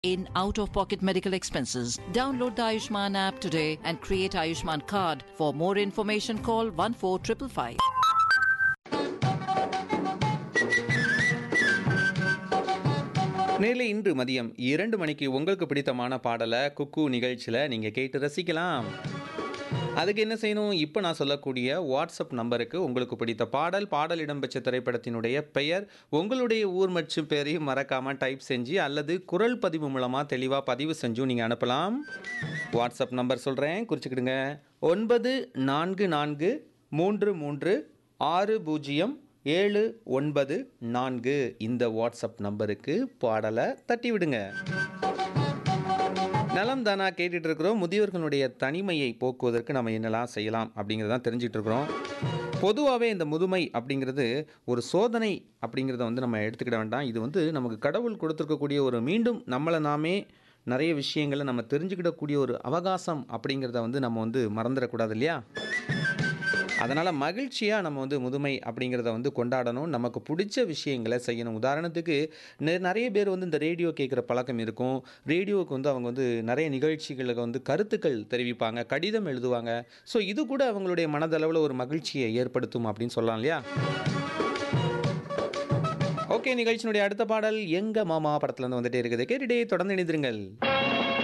in out of pocket medical expenses. Download the Ayushman app today and create Ayushman card. For more information, call 14555. நேரில் இன்று மதியம் இரண்டு மணிக்கு உங்களுக்கு பிடித்தமான பாடலை குக்கு நிகழ்ச்சியில் நீங்கள் கேட்டு ரசிக்கலாம் அதுக்கு என்ன செய்யணும் இப்போ நான் சொல்லக்கூடிய வாட்ஸ்அப் நம்பருக்கு உங்களுக்கு பிடித்த பாடல் பாடல் இடம்பெற்ற திரைப்படத்தினுடைய பெயர் உங்களுடைய ஊர் மற்றும் பெயரையும் மறக்காமல் டைப் செஞ்சு அல்லது குரல் பதிவு மூலமாக தெளிவாக பதிவு செஞ்சும் நீங்கள் அனுப்பலாம் வாட்ஸ்அப் நம்பர் சொல்கிறேன் குறிச்சிக்கிடுங்க ஒன்பது நான்கு நான்கு மூன்று மூன்று ஆறு பூஜ்ஜியம் ஏழு ஒன்பது நான்கு இந்த வாட்ஸ்அப் நம்பருக்கு பாடலை தட்டி விடுங்க நலம் தானா கேட்டுட்டு இருக்கிறோம் முதியோர்களுடைய தனிமையை போக்குவதற்கு நம்ம என்னெல்லாம் செய்யலாம் அப்படிங்கிறதான் தெரிஞ்சிட்டு இருக்கிறோம் பொதுவாகவே இந்த முதுமை அப்படிங்கிறது ஒரு சோதனை அப்படிங்கிறத வந்து நம்ம எடுத்துக்கிட வேண்டாம் இது வந்து நமக்கு கடவுள் கொடுத்துருக்கக்கூடிய ஒரு மீண்டும் நம்மளை நாமே நிறைய விஷயங்களை நம்ம தெரிஞ்சுக்கிடக்கூடிய ஒரு அவகாசம் அப்படிங்கிறத வந்து நம்ம வந்து மறந்துடக்கூடாது இல்லையா அதனால் மகிழ்ச்சியாக நம்ம வந்து முதுமை அப்படிங்கிறத வந்து கொண்டாடணும் நமக்கு பிடிச்ச விஷயங்களை செய்யணும் உதாரணத்துக்கு நெ- நிறைய பேர் வந்து இந்த ரேடியோ கேட்குற பழக்கம் இருக்கும் ரேடியோவுக்கு வந்து அவங்க வந்து நிறைய நிகழ்ச்சிகளுக்கு வந்து கருத்துக்கள் தெரிவிப்பாங்க கடிதம் எழுதுவாங்க ஸோ இது கூட அவங்களுடைய மனதளவில் ஒரு மகிழ்ச்சியை ஏற்படுத்தும் அப்படின்னு சொல்லலாம் இல்லையா ஓகே நிகழ்ச்சியினுடைய அடுத்த பாடல் எங்க மாமா படத்துல இருந்து வந்துட்டே இருக்குது கேட்டுட்டே தொடர்ந்து இணைந்திருங்கள்